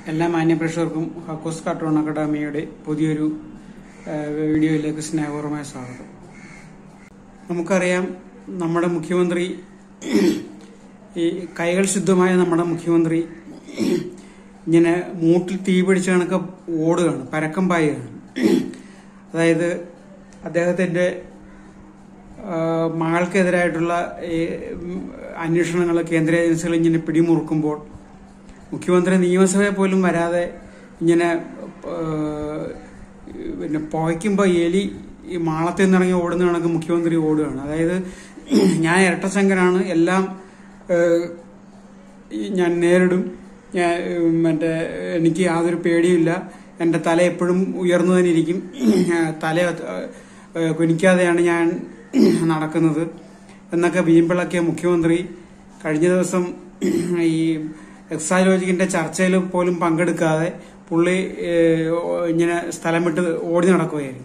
എല്ലാ മാന്യപ്രേക്ഷകർക്കും ഹക്കോസ് കാർട്ടൂൺ അക്കാഡമിയുടെ പുതിയൊരു ആ, വീഡിയോയിലേക്ക് സ്നേഹപൂർവമായ സ്വാഗതം നമുക്കറിയാം നമ്മുടെ മുഖ്യമന്ത്രി ഈ കൈകൾ ശുദ്ധമായ നമ്മുടെ മുഖ്യമന്ത്രി ഇങ്ങനെ മൂട്ടിൽ തീ പിടിച്ച കണക്ക് ഓടുകയാണ് പരക്കം പായുകയാണ് അതായത് അദ്ദേഹത്തിന്റെ ആ, മകൾക്കെതിരായിട്ടുള്ള ഈ ഉം, അന്വേഷണങ്ങൾ കേന്ദ്ര ഏജൻസികൾ ഇങ്ങനെ പിടിമുറുക്കുമ്പോൾ മുഖ്യമന്ത്രി നിയമസഭയിൽ പോലും വരാതെ ഇങ്ങനെ ആ, പിന്നെ പുകയ്ക്കുമ്പോൾ എലി ഈ മാളത്തിൽ നിന്നിറങ്ങി ഓടുന്ന കണക്ക് മുഖ്യമന്ത്രി ഓടുകയാണ് അതായത് ഞാൻ ഇരട്ടശങ്കനാണ് എല്ലാം ആ, ഈ ഞാൻ നേരിടും ഞാൻ ഉം, മറ്റേ എനിക്ക് യാതൊരു പേടിയില്ല എൻ്റെ തല എപ്പോഴും ഉയർന്നു തന്നെ ഇരിക്കും ആ, തല ആ, കുനിക്കാതെയാണ് ഞാൻ നടക്കുന്നത് എന്നൊക്കെ വീമ്പിളക്കിയ മുഖ്യമന്ത്രി കഴിഞ്ഞ ദിവസം ഈ എക്സാലോജിക്കിന്റെ ചർച്ചയിൽ പോലും പങ്കെടുക്കാതെ പുള്ളി ഏഹ്, ഇങ്ങനെ സ്ഥലം വിട്ട് ഓടി നടക്കുകയായിരുന്നു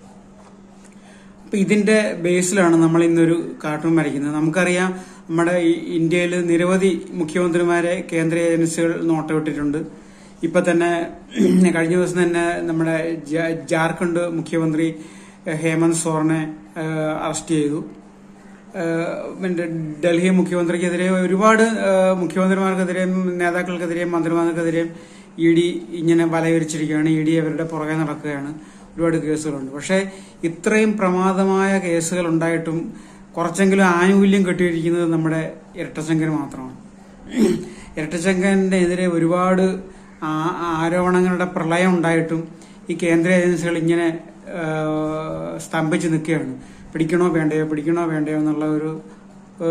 അപ്പൊ ഇതിന്റെ ബേസിലാണ് നമ്മൾ ഇന്നൊരു കാർട്ടൂൺ വരയ്ക്കുന്നത് നമുക്കറിയാം നമ്മുടെ ഈ ഇന്ത്യയിൽ നിരവധി മുഖ്യമന്ത്രിമാരെ കേന്ദ്ര ഏജൻസികൾ നോട്ടമിട്ടിട്ടുണ്ട് ഇപ്പൊ തന്നെ കഴിഞ്ഞ ദിവസം തന്നെ നമ്മുടെ ജാ- ജാർഖണ്ഡ് മുഖ്യമന്ത്രി ഏഹ്, ഹേമന്ത് സോറനെ ഏഹ്, അറസ്റ്റ് ചെയ്തു ഏഹ്, പിന്നെ ഡൽഹി മുഖ്യമന്ത്രിക്കെതിരെ ഒരുപാട് ഏഹ്, മുഖ്യമന്ത്രിമാർക്കെതിരെയും നേതാക്കൾക്കെതിരെയും മന്ത്രിമാർക്കെതിരെയും ഇ ഡി ഇങ്ങനെ വലവിരിച്ചിരിക്കുകയാണ് ഇ ഡി അവരുടെ പുറകെ നടക്കുകയാണ് ഒരുപാട് കേസുകളുണ്ട് പക്ഷേ ഇത്രയും പ്രമാദമായ കേസുകൾ ഉണ്ടായിട്ടും കുറച്ചെങ്കിലും ആനുകൂല്യം കെട്ടിയിരിക്കുന്നത് നമ്മുടെ ഇരട്ടശങ്കന് മാത്രമാണ് ഇരട്ടശങ്കനെതിരെ ഒരുപാട് ആ- ആരോപണങ്ങളുടെ പ്രളയം ഉണ്ടായിട്ടും ഈ കേന്ദ്ര ഏജൻസികൾ ഇങ്ങനെ ആ, സ്തംഭിച്ച് നിൽക്കുകയാണ് പിടിക്കണോ വേണ്ടയോ പിടിക്കണോ വേണ്ടയോ എന്നുള്ള ഒരു ആ,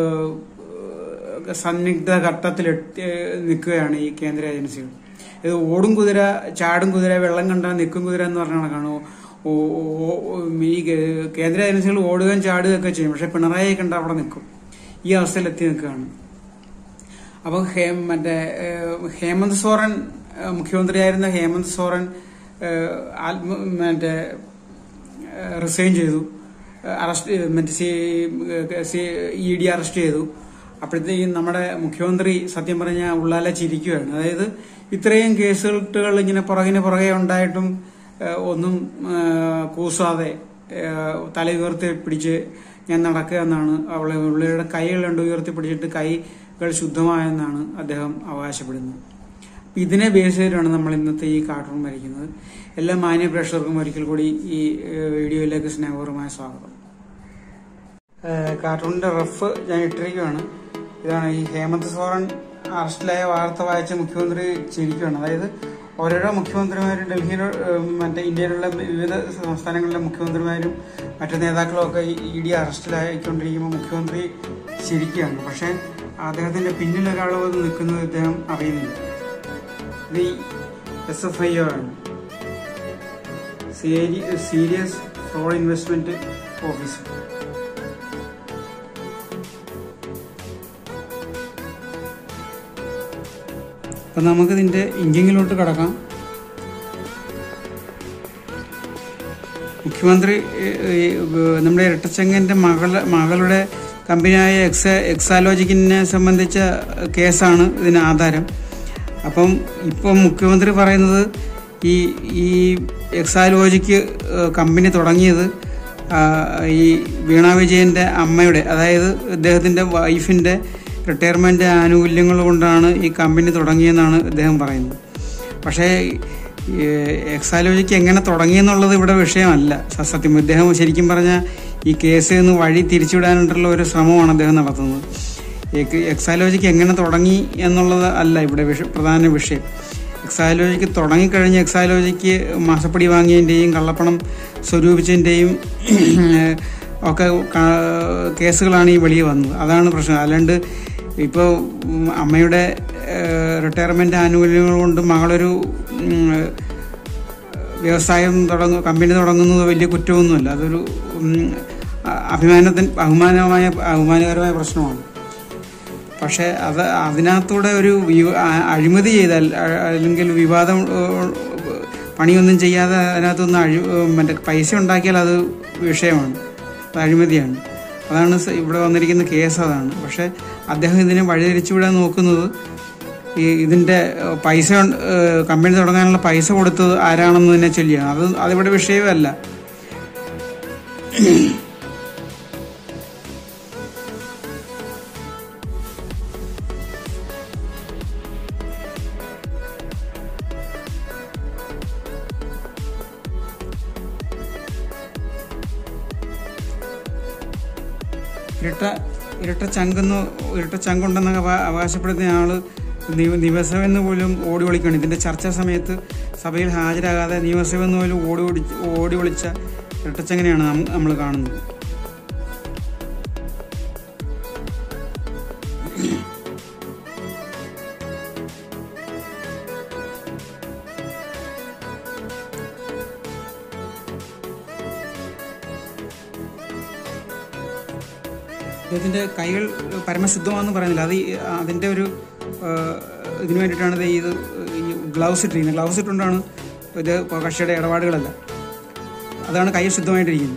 സന്നിഗ്ധ ഘട്ടത്തിൽ എത്തി നിൽക്കുകയാണ് ഈ കേന്ദ്ര ഏജൻസികൾ ഇത് ഓടും കുതിര ചാടും കുതിര വെള്ളം കണ്ടാൽ നിൽക്കും കുതിര എന്ന് പറഞ്ഞ കണക്കാണ് ഓ- ഓ- ഓ- ഓ- ഈ കേ- കേന്ദ്ര ഏജൻസികൾ ഓടുകയും ചാടുകയും ഒക്കെ ചെയ്യും പക്ഷെ പിണറായി കണ്ട അവിടെ നിൽക്കും ഈ അവസ്ഥയിൽ എത്തി നിൽക്കുകയാണ് അപ്പൊ ഹേ- മറ്റേ ഏഹ്, ഹേമന്ത് സോറൻ ഏഹ്, മുഖ്യമന്ത്രിയായിരുന്ന ഹേമന്ത് സോറൻ ഏഹ്, ആത്മ മറ്റേ ഏഹ്, റിസൈൻ ചെയ്തു ഏഹ്, അറസ്റ്റ് മറ്റേ സി ഇ ഡി അറസ്റ്റ് ചെയ്തു അപ്പോഴത്തേക്കും നമ്മുടെ മുഖ്യമന്ത്രി സത്യം പറഞ്ഞ ഉള്ളാല ചിരിക്കുകയാണ് അതായത് ഇത്രയും കേസുകൾ ഇങ്ങനെ പുറകിന് പുറകെ ഉണ്ടായിട്ടും ഏഹ്, ഒന്നും ഏഹ്, കൂസാതെ ഏഹ്, തല ഉയർത്തി പിടിച്ച് ഞാൻ നടക്കുക എന്നാണ് അവളെ പുള്ളിയുടെ കൈകൾ രണ്ട് ഉയർത്തി പിടിച്ചിട്ട് കൈകൾ ശുദ്ധമായെന്നാണ് അദ്ദേഹം അവകാശപ്പെടുന്നത് അപ്പൊ ഇതിനെ ബേസ് ചെയ്തിട്ടാണ് നമ്മൾ ഇന്നത്തെ ഈ കാർട്ടൂൺ വരയ്ക്കുന്നത് എല്ലാ മാന്യ പ്രേക്ഷകർക്കും ഒരിക്കൽ കൂടി ഈ ഏഹ്, വീഡിയോയിലേക്ക് സ്നേഹപൂർവ്വമായ സ്വാഗതം ഏഹ്, കാർട്ടൂണിന്റെ റഫ് ഞാൻ ഇട്ടിരിക്കുകയാണ് ഇതാണ് ഈ ഹേമന്ത് സോറൻ അറസ്റ്റിലായ വാർത്ത വായിച്ച മുഖ്യമന്ത്രി ചിരിക്കുകയാണ് അതായത് ഓരോരോ മുഖ്യമന്ത്രിമാരും ഡൽഹിയിലെ ഏഹ്, മറ്റേ ഇന്ത്യയിലുള്ള വിവിധ സംസ്ഥാനങ്ങളിലെ മുഖ്യമന്ത്രിമാരും മറ്റു നേതാക്കളും ഒക്കെ ഇ ഡി അറസ്റ്റിലായിക്കൊണ്ടിരിക്കുമ്പോൾ മുഖ്യമന്ത്രി ചിരിക്കുകയാണ് പക്ഷേ അദ്ദേഹത്തിന്റെ പിന്നിൽ ഒരാൾ വന്ന് നിൽക്കുന്നത് ഇദ്ദേഹം അറിയുന്നില്ല ഇത് എസ് എഫ് ഐ ആണ് സീരിയസ് ഫ്രോഡ് ഇൻവെസ്റ്റ്മെന്റ് ഓഫീസർ അപ്പം നമുക്കിതിൻ്റെ ഇഞ്ചിങ്ങിലോട്ട് കടക്കാം മുഖ്യമന്ത്രി ഏഹ്, ഏഹ്, നമ്മുടെ ഇരട്ടച്ചങ്ങൻ്റെ മകള മകളുടെ കമ്പനിയായ എക്സ എക്സാലോജിക്കിനെ സംബന്ധിച്ച കേസാണ് ഇതിന് ആധാരം അപ്പം ഇപ്പം മുഖ്യമന്ത്രി പറയുന്നത് ഈ ഈ എക്സാലോജിക്ക് ഏഹ്, കമ്പനി തുടങ്ങിയത് ആ, ഈ വീണ വിജയന്റെ അമ്മയുടെ അതായത് ഇദ്ദേഹത്തിന്റെ വൈഫിന്റെ റിട്ടയർമെന്റ് ആനുകൂല്യങ്ങൾ കൊണ്ടാണ് ഈ കമ്പനി തുടങ്ങിയെന്നാണ് ഇദ്ദേഹം പറയുന്നത് പക്ഷേ ഈ എക്സാലോജിക്ക് എങ്ങനെ തുടങ്ങിയെന്നുള്ളത് ഇവിടെ വിഷയമല്ല സത്യം ഇദ്ദേഹം ശരിക്കും പറഞ്ഞാൽ ഈ കേസിൽ നിന്ന് വഴി തിരിച്ചുവിടാനായിട്ടുള്ള ഒരു ശ്രമമാണ് അദ്ദേഹം നടത്തുന്നത് എക്- എക്സാലോജിക്ക് എങ്ങനെ തുടങ്ങി എന്നുള്ളത് അല്ല ഇവിടെ വിഷ പ്രധാന വിഷയം എക്സാലോജിക്ക് തുടങ്ങിക്കഴിഞ്ഞ് എക്സാലോജിക്ക് മാസപ്പടി വാങ്ങിയതിൻ്റെയും കള്ളപ്പണം സ്വരൂപിച്ചതിൻ്റെയും ഒക്കെ ക- കേസുകളാണ് ഈ വെളിയിൽ വന്നത് അതാണ് പ്രശ്നം അല്ലാണ്ട് ഇപ്പോൾ അമ്മയുടെ റിട്ടയർമെന്റ് ആനുകൂല്യങ്ങൾ കൊണ്ട് മകളൊരു ഉം, വ്യവസായം തുടങ്ങും കമ്പനി തുടങ്ങുന്നത് വലിയ കുറ്റമൊന്നുമല്ല അതൊരു ഉം, അ- അഭിമാനത്തിന് ബഹുമാനമായ ബഹുമാനകരമായ പ്രശ്നമാണ് പക്ഷെ അത് അതിനകത്തൂടെ ഒരു വി- അ- അഴിമതി ചെയ്താൽ അ- അല്ലെങ്കിൽ വിവാദം ഏഹ്, പണിയൊന്നും ചെയ്യാതെ അതിനകത്തൊന്ന് അഴി ഏഹ്, മറ്റേ പൈസ ഉണ്ടാക്കിയാൽ അത് വിഷയമാണ് അത് അഴിമതിയാണ് അതാണ് സ- ഇവിടെ വന്നിരിക്കുന്ന കേസ് അതാണ് പക്ഷെ അദ്ദേഹം ഇതിനെ വഴിതിരിച്ചുവിടാൻ നോക്കുന്നത് ഈ ഇതിന്റെ ഏഹ്, പൈസ ഏഹ്, കമ്പനി തുടങ്ങാനുള്ള പൈസ കൊടുത്തത് ആരാണെന്ന് തന്നെ ചൊല്ലിയാണ് അത് അതിവിടെ വിഷയമല്ല ഇരട്ട ഇരട്ട ചങ്കെന്ന് ഇരട്ട ചങ്കുണ്ടെന്നൊക്കെ അവ- അവകാശപ്പെടുന്ന ആള് നിയ- നിയമസഭയെന്ന് പോലും ഓടി ഒളിക്കണം ഇതിന്റെ ചർച്ചാ സമയത്ത് സഭയിൽ ഹാജരാകാതെ നിയമസഭയെന്ന് പോലും ഓടി ഓടി ഓടി ഒളിച്ച ഇരട്ടച്ചങ്ങനെയാണ് നമ്മൾ കാണുന്നത് ഇതിന്റെ കൈകൾ പരമശുദ്ധമാണെന്ന് പറയുന്നില്ല അത് ഈ- അതിന്റെ ഒരു ആ, ഇതിനു വേണ്ടിയിട്ടാണ് ഇത് ഇത് ഈ ഗ്ലൗസ് ഇട്ടിരിക്കുന്നത് ഗ്ലൗസ് ഇട്ടുകൊണ്ടാണ് ഇത് കക്ഷിയുടെ ഇടപാടുകളല്ല അതാണ് കൈ ശുദ്ധമായിട്ടിരിക്കുന്നത്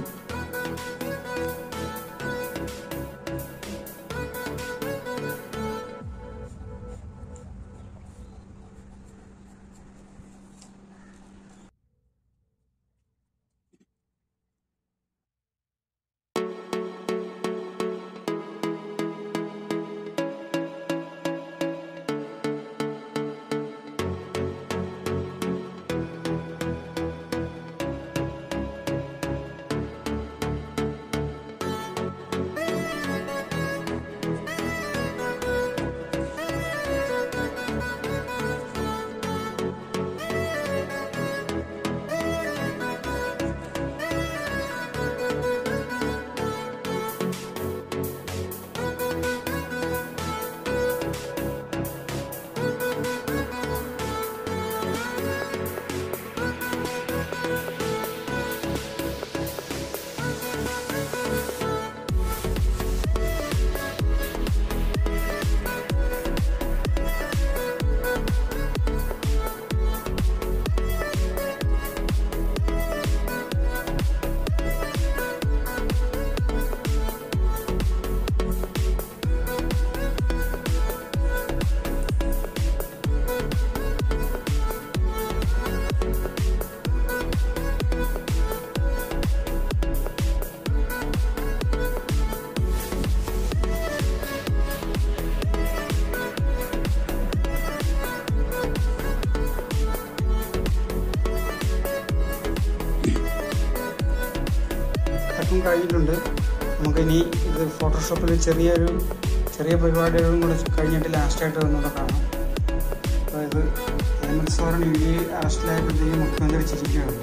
കട്ടും കഴിഞ്ഞിട്ടുണ്ട് നമുക്കിനി ഇത് ഫോട്ടോഷോപ്പിൽ ചെറിയൊരു ചെറിയ പരിപാടികളും കൂടെ കഴിഞ്ഞിട്ട് ലാസ്റ്റായിട്ട് ഒന്നുകൂടെ കാണാം അതായത് ഹേമന്ത് സോറൻ ഇന്ത്യയിൽ അറസ്റ്റിലായപ്പോഴത്തേക്കും മുഖ്യമന്ത്രി ചിരിക്കുകയാണ്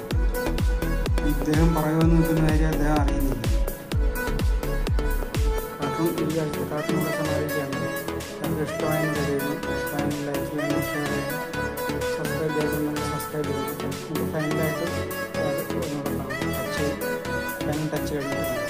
ഇദ്ദേഹം പറയുമെന്ന് നിൽക്കുന്ന കാര്യം അദ്ദേഹം അറിയുന്നില്ല കാർട്ടൂൺ ഈ ആഴ്ച കാർട്ടൂൺ കൂടെ സമാപിക്കുകയാണ് നമുക്ക് ഇഷ്ടമായെന്ന് കരുതുന്നു ഇഷ്ടമായെങ്കിൽ ലൈക്ക് ചെയ്യണം ഷെയർ ചെയ്യണം സബ്സ്ക്രൈബ് ചെയ്തിട്ടുണ്ടെങ്കിൽ സബ്സ്ക്രൈബ് ചെയ്തു നമുക്ക് ഫൈനലായിട്ട് ഒന്നുകൂടെ കാണാം ടച്ച് ഫൈനൽ ടച്ച് കഴിഞ്ഞിട്ട്